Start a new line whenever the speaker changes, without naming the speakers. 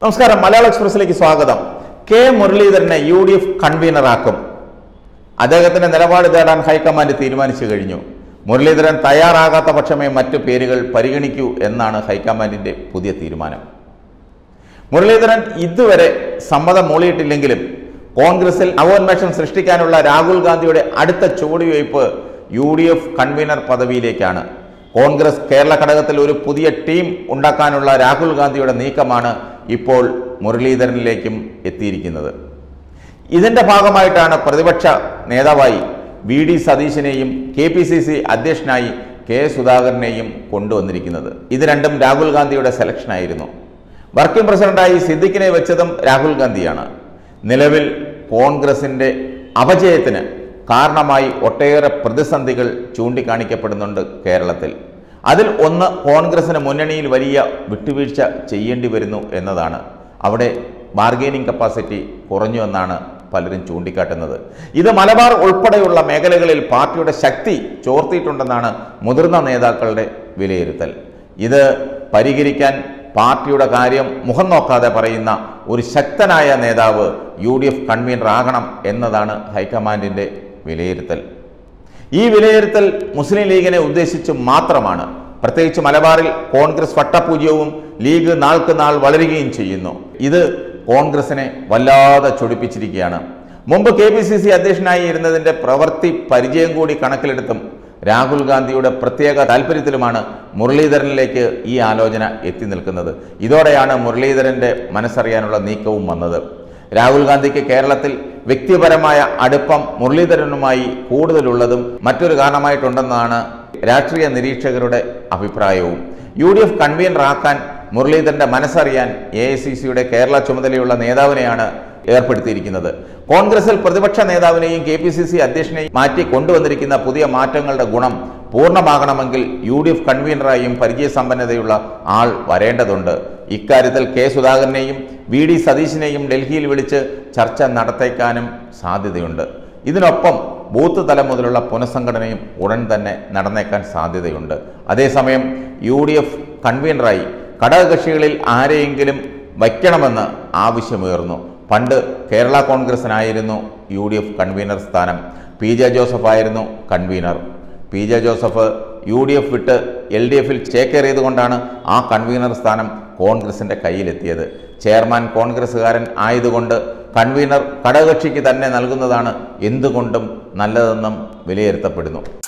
നമസ്കാരം മലയാള എക്സ്പ്രസിലേക്ക് സ്വാഗതം കെ മുരളീധരനെ യു ഡി എഫ് കൺവീനറാക്കും അദ്ദേഹത്തിന്റെ നിലപാട് തേടാൻ ഹൈക്കമാൻഡ് തീരുമാനിച്ചു കഴിഞ്ഞു മുരളീധരൻ തയ്യാറാകാത്ത പക്ഷമേ മറ്റു പേരുകൾ പരിഗണിക്കൂ എന്നാണ് ഹൈക്കമാൻഡിന്റെ പുതിയ തീരുമാനം മുരളീധരൻ ഇതുവരെ സമ്മതം മൂളിയിട്ടില്ലെങ്കിലും കോൺഗ്രസിൽ നവോന്മേഷം സൃഷ്ടിക്കാനുള്ള രാഹുൽ ഗാന്ധിയുടെ അടുത്ത ചുവടുവയ്പ് യു ഡി എഫ് കൺവീനർ പദവിയിലേക്കാണ് കോൺഗ്രസ് കേരള ഘടകത്തിൽ ഒരു പുതിയ ടീം ഉണ്ടാക്കാനുള്ള രാഹുൽ ഗാന്ധിയുടെ നീക്കമാണ് ഇപ്പോൾ മുരളീധരനിലേക്കും എത്തിയിരിക്കുന്നത് ഇതിന്റെ ഭാഗമായിട്ടാണ് പ്രതിപക്ഷ നേതാവായി വി ഡി സതീശനെയും കെ പി സി സി അധ്യക്ഷനായി കെ സുധാകരനെയും കൊണ്ടുവന്നിരിക്കുന്നത് ഇത് രണ്ടും രാഹുൽ ഗാന്ധിയുടെ സെലക്ഷനായിരുന്നു വർക്കിംഗ് പ്രസിഡന്റായി സിദ്ദിഖിനെ വെച്ചതും രാഹുൽ ഗാന്ധിയാണ് നിലവിൽ കോൺഗ്രസിന്റെ അപജയത്തിന് കാരണമായി ഒട്ടേറെ പ്രതിസന്ധികൾ ചൂണ്ടിക്കാണിക്കപ്പെടുന്നുണ്ട് കേരളത്തിൽ അതിൽ ഒന്ന് കോൺഗ്രസിന് മുന്നണിയിൽ വലിയ വിട്ടുവീഴ്ച ചെയ്യേണ്ടി വരുന്നു എന്നതാണ് അവിടെ ബാർഗെയിനിങ് കപ്പാസിറ്റി കുറഞ്ഞു എന്നാണ് പലരും ചൂണ്ടിക്കാട്ടുന്നത് ഇത് മലബാർ ഉൾപ്പെടെയുള്ള മേഖലകളിൽ പാർട്ടിയുടെ ശക്തി ചോർത്തിയിട്ടുണ്ടെന്നാണ് മുതിർന്ന നേതാക്കളുടെ വിലയിരുത്തൽ ഇത് പരിഹരിക്കാൻ പാർട്ടിയുടെ കാര്യം മുഖം നോക്കാതെ പറയുന്ന ഒരു ശക്തനായ നേതാവ് യു ഡി എഫ് കൺവീനർ ആകണം എന്നതാണ് ഹൈക്കമാൻഡിന്റെ വിലയിരുത്തൽ ഈ വിലയിരുത്തൽ മുസ്ലിം ലീഗിനെ ഉദ്ദേശിച്ച് മാത്രമാണ് പ്രത്യേകിച്ച് മലബാറിൽ കോൺഗ്രസ് വട്ടപൂജ്യവും ലീഗ് നാൾക്ക് നാൾ വളരുകയും ചെയ്യുന്നു ഇത് കോൺഗ്രസിനെ വല്ലാതെ ചൊടിപ്പിച്ചിരിക്കുകയാണ് മുമ്പ് കെ പി സി സി അധ്യക്ഷനായി ഇരുന്നതിന്റെ പ്രവൃത്തി പരിചയം കൂടി കണക്കിലെടുത്തും രാഹുൽ ഗാന്ധിയുടെ പ്രത്യേക താല്പര്യത്തിലുമാണ് മുരളീധരനിലേക്ക് ഈ ആലോചന എത്തി നിൽക്കുന്നത് ഇതോടെയാണ് മുരളീധരന്റെ മനസ്സറിയാനുള്ള നീക്കവും വന്നത് രാഹുൽ ഗാന്ധിക്ക് കേരളത്തിൽ വ്യക്തിപരമായ അടുപ്പം മുരളീധരനുമായി കൂടുതലുള്ളതും മറ്റൊരു കാരണമായിട്ടുണ്ടെന്നാണ് രാഷ്ട്രീയ നിരീക്ഷകരുടെ അഭിപ്രായവും യു ഡി എഫ് കൺവീനറാക്കാൻ മുരളീധരന്റെ മനസ്സറിയാൻ എ ഐ സി സിയുടെ കേരള ചുമതലയുള്ള നേതാവിനെയാണ് ഏർപ്പെടുത്തിയിരിക്കുന്നത് കോൺഗ്രസിൽ പ്രതിപക്ഷ നേതാവിനെയും കെ പി സി സി അധ്യക്ഷനെയും മാറ്റി കൊണ്ടുവന്നിരിക്കുന്ന പുതിയ മാറ്റങ്ങളുടെ ഗുണം പൂർണ്ണമാകണമെങ്കിൽ യു ഡി എഫ് കൺവീനറായും പരിചയസമ്പന്നതയുള്ള ആൾ വരേണ്ടതുണ്ട് ഇക്കാര്യത്തിൽ കെ സുധാകരനെയും വി ഡി സതീശിനെയും ഡൽഹിയിൽ വിളിച്ച് ചർച്ച നടത്തേക്കാനും സാധ്യതയുണ്ട് ഇതിനൊപ്പം ബൂത്ത് തലം മുതലുള്ള പുനഃസംഘടനയും ഉടൻ തന്നെ നടന്നേക്കാൻ സാധ്യതയുണ്ട് അതേസമയം യു ഡി എഫ് കൺവീനറായി ഘടകകക്ഷികളിൽ ആരെയെങ്കിലും വയ്ക്കണമെന്ന് ആവശ്യമുയർന്നു പണ്ട് കേരള കോൺഗ്രസിനായിരുന്നു യു ഡി എഫ് കൺവീനർ സ്ഥാനം പി ജെ ജോസഫ് ആയിരുന്നു convener P J Joseph U D F വിട്ട് എൽ ഡി എഫിൽ ചേക്കേറിയതുകൊണ്ടാണ് ആ കൺവീനർ സ്ഥാനം കോൺഗ്രസിന്റെ കയ്യിലെത്തിയത് ചെയർമാൻ കോൺഗ്രസ്സുകാരൻ ആയതുകൊണ്ട് കൺവീനർ ഘടകകക്ഷിക്ക് തന്നെ നൽകുന്നതാണ് എന്തുകൊണ്ടും നല്ലതെന്നും വിലയിരുത്തപ്പെടുന്നു